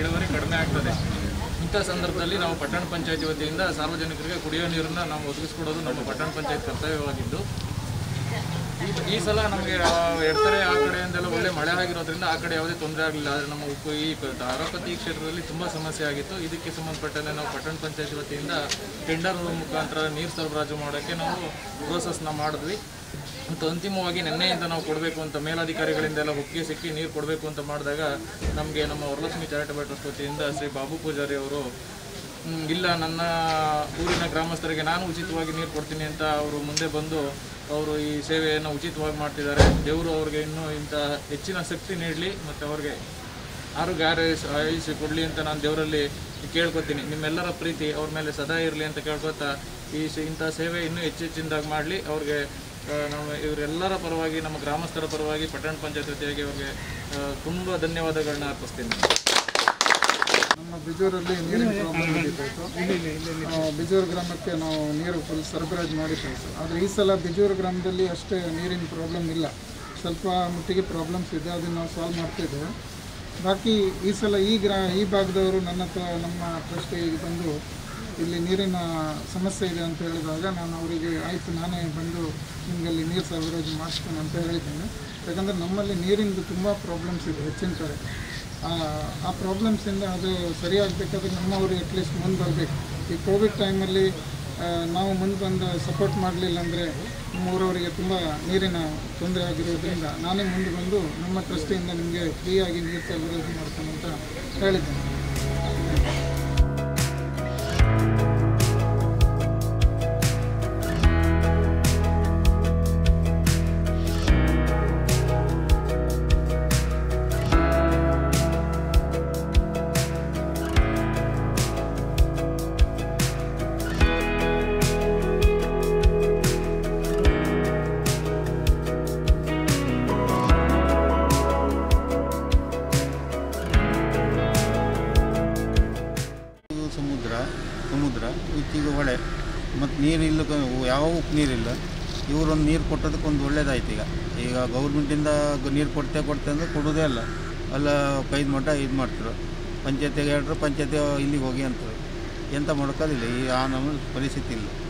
ಇಳುವರಿ ಕಡಿಮೆ ಆಗ್ತದೆ ಇಂಥ ಸಂದರ್ಭದಲ್ಲಿ ನಾವು ಪಟ್ಟಣ ಪಂಚಾಯತಿ ವತಿಯಿಂದ ಸಾರ್ವಜನಿಕರಿಗೆ ಕುಡಿಯೋ ನೀರನ್ನು ನಾವು ಒದಗಿಸ್ಕೊಡೋದು ನಮ್ಮ ಪಟ್ಟಣ ಪಂಚಾಯತ್ ಕರ್ತವ್ಯವಾಗಿದ್ದು ಈ- ಈ ಸಲ ನಮಗೆ ಎಡ್ತಾರೆ ಆ ಕಡೆಯಿಂದೆಲ್ಲ ಒಳ್ಳೆ ಮಳೆ ಆಗಿರೋದ್ರಿಂದ ಆ ಕಡೆ ಯಾವುದೇ ತೊಂದರೆ ಆಗಲಿಲ್ಲ ಆದರೆ ನಮ್ಮ ಉಪ್ಪು ಈ ಪ- ಧಾರಾಪತಿ ಕ್ಷೇತ್ರದಲ್ಲಿ ತುಂಬ ಸಮಸ್ಯೆ ಆಗಿತ್ತು ಇದಕ್ಕೆ ಸಂಬಂಧಪಟ್ಟಂತೆ ನಾವು ಪಟ್ಟಣ ಪಂಚಾಯತಿ ವತಿಯಿಂದ ಟೆಂಡರ್ ಮುಖಾಂತರ ನೀರು ಸರಬರಾಜು ಮಾಡೋಕ್ಕೆ ನಾವು ಪ್ರೋಸೆಸ್ನ ಮಾಡಿದ್ವಿ ಮತ್ತು ಅಂತಿಮವಾಗಿ ನಿನ್ನೆಯಿಂದ ನಾವು ಕೊಡಬೇಕು ಅಂತ ಮೇಲಧಿಕಾರಿಗಳಿಂದೆಲ್ಲ ಒಪ್ಪಿಗೆ ಸಿಕ್ಕಿ ನೀರು ಕೊಡಬೇಕು ಅಂತ ಮಾಡಿದಾಗ ನಮಗೆ ನಮ್ಮ ವರಲಕ್ಷ್ಮಿ ಚಾರಿಟಬಲ್ ಟ್ರಸ್ಟ್ ವತಿಯಿಂದ ಶ್ರೀ ಬಾಬು ಪೂಜಾರಿ ಅವರು "ಹ್ಮ್, ಇಲ್ಲ ನನ್ನ ಊರಿನ ಗ್ರಾಮಸ್ಥರಿಗೆ ನಾನು ಉಚಿತವಾಗಿ ನೀರು ಕೊಡ್ತೀನಿ ಅಂತ ಅವರು ಮುಂದೆ ಬಂದು ಅವರು ಈ ಸೇವೆಯನ್ನು ಉಚಿತವಾಗಿ ಮಾಡ್ತಿದ್ದಾರೆ ದೇವರು ಅವ್ರಿಗೆ ಇನ್ನೂ ಇಂಥ ಹೆಚ್ಚಿನ ಶಕ್ತಿ ನೀಡಲಿ ಮತ್ತು ಅವ್ರಿಗೆ ಆರೋಗ್ಯ ಆರೈಸ್ ಆಯುಷ್ಯ ಕೊಡಲಿ ಅಂತ ನಾನು ದೇವರಲ್ಲಿ ಕೇಳ್ಕೊತೀನಿ ನಿಮ್ಮೆಲ್ಲರ ಪ್ರೀತಿ ಅವ್ರ ಮೇಲೆ ಸದಾ ಇರಲಿ ಅಂತ ಕೇಳ್ಕೊತಾ ಈ ಸ- ಇಂಥ ಸೇವೆ ಇನ್ನೂ ಹೆಚ್ಚು ಹೆಚ್ಚಿನದಾಗಿ ಮಾಡಲಿ ಅವ್ರಿಗೆ ಆ, ನಾವು ಇವರೆಲ್ಲರ ಪರವಾಗಿ ನಮ್ಮ ಗ್ರಾಮಸ್ಥರ ಪರವಾಗಿ ಪಟ್ಟಣ ಪಂಚಾಯತ್ ವತಿಯಾಗಿ ಅವ್ರಿಗೆ ತುಂಬ ಧನ್ಯವಾದಗಳನ್ನ ಅರ್ಪಿಸ್ತೀನಿ ನಮ್ಮ ಬಿಜೂರಲ್ಲಿ ನೀರಿನ ಪ್ರಾಬ್ಲಮ್ ನಡೀತಾಯಿತ್ತು ಬಿಜೂರು ಗ್ರಾಮಕ್ಕೆ ನಾವು ನೀರು ಫುಲ್ ಸರಬರಾಜು ಮಾಡಿದ್ದಾಯಿತು ಆದರೆ ಈ ಸಲ ಬಿಜೂರು ಗ್ರಾಮದಲ್ಲಿ ಅಷ್ಟೇ ನೀರಿನ ಪ್ರಾಬ್ಲಮ್ ಇಲ್ಲ ಸ್ವಲ್ಪ ಮಟ್ಟಿಗೆ ಪ್ರಾಬ್ಲಮ್ಸ್ ಇದೆ ಅದನ್ನು ನಾವು ಸಾಲ್ವ್ ಮಾಡ್ತಿದ್ದೇವೆ ಬಾಕಿ ಈ ಸಲ ಈ ಗ್ರಾ ಈ ಭಾಗದವರು ನನ್ನ ಹತ್ರ ನಮ್ಮ ಟ್ರಸ್ಟಿಗೆ ಬಂದು ಇಲ್ಲಿ ನೀರಿನ ಸಮಸ್ಯೆ ಇದೆ ಅಂತ ಹೇಳಿದಾಗ ನಾನು ಅವರಿಗೆ ಆಯಿತು ನಾನೇ ಬಂದು ನಿಮಗಲ್ಲಿ ನೀರು ಸರಬರಾಜು ಮಾಡಿಸ್ತೇನೆ ಅಂತ ಹೇಳಿದ್ದೇನೆ ಯಾಕಂದರೆ ನಮ್ಮಲ್ಲಿ ನೀರಿಂದು ತುಂಬ ಪ್ರಾಬ್ಲಮ್ಸ್ ಇದೆ ಹೆಚ್ಚಿನ ಕಡೆ ಆ- ಆ ಪ್ರಾಬ್ಲಮ್ಸಿಂದ ಅದು ಸರಿಯಾಗಬೇಕಾದ್ರೆ ನಮ್ಮವರು ಅಟ್ಲೀಸ್ಟ್ ಮುಂದೆ ಬರಬೇಕು ಈ ಕೋವಿಡ್ ಟೈಮಲ್ಲಿ ನಾವು ಮುಂದೆ ಬಂದು ಸಪೋರ್ಟ್ ಮಾಡಲಿಲ್ಲ ಅಂದರೆ ನಮ್ಮೂರವರಿಗೆ ತುಂಬ ನೀರಿನ ತೊಂದರೆ ಆಗಿರೋದ್ರಿಂದ ನಾನೇ ಮುಂದೆ ಬಂದು ನಮ್ಮ ಟ್ರಸ್ಟಿಯಿಂದ ನಿಮಗೆ ಫ್ರೀಯಾಗಿ ನೀರು ಸರಬರಾಜು ಮಾಡ್ತೇನೆ ಅಂತ ಹೇಳಿದ್ದೇನೆ ಇದು ಸಮುದ್ರ ಸಮುದ್ರ ಇತ್ತೀಗ ಹೊಳೆ ಮತ್ತು ನೀರಿಲ್ಲ ಯಾವ ಉಪ್ಪು ನೀರಿಲ್ಲ ಇವರೊಂದು ನೀರು ಕೊಟ್ಟದಕ್ಕೆ ಒಂದು ಒಳ್ಳೇದಾಯ್ತು ಈಗ ಈಗ ಗೌರ್ಮೆಂಟಿಂದ ನೀರು ಕೊಡ್ತೇ ಕೊಡ್ತೆ ಅಂದ್ರೆ ಕೊಡೋದೇ ಅಲ್ಲ ಅಲ್ಲ ಕೈದು ಮಟ್ಟ ಇದು ಮಾಡ್ತಾರೆ ಪಂಚಾಯತಿಗೆ ಹೇಳ್ರು ಪಂಚಾಯತಿ ಇಲ್ಲಿಗೆ ಹೋಗಿ ಅಂತಾರೆ ಎಂತ ಮಾಡೋಕ್ಕಾದಿಲ್ಲ ಈ ಆ ನಮ್ಮ ಪರಿಸ್ಥಿತಿ ಇಲ್ಲ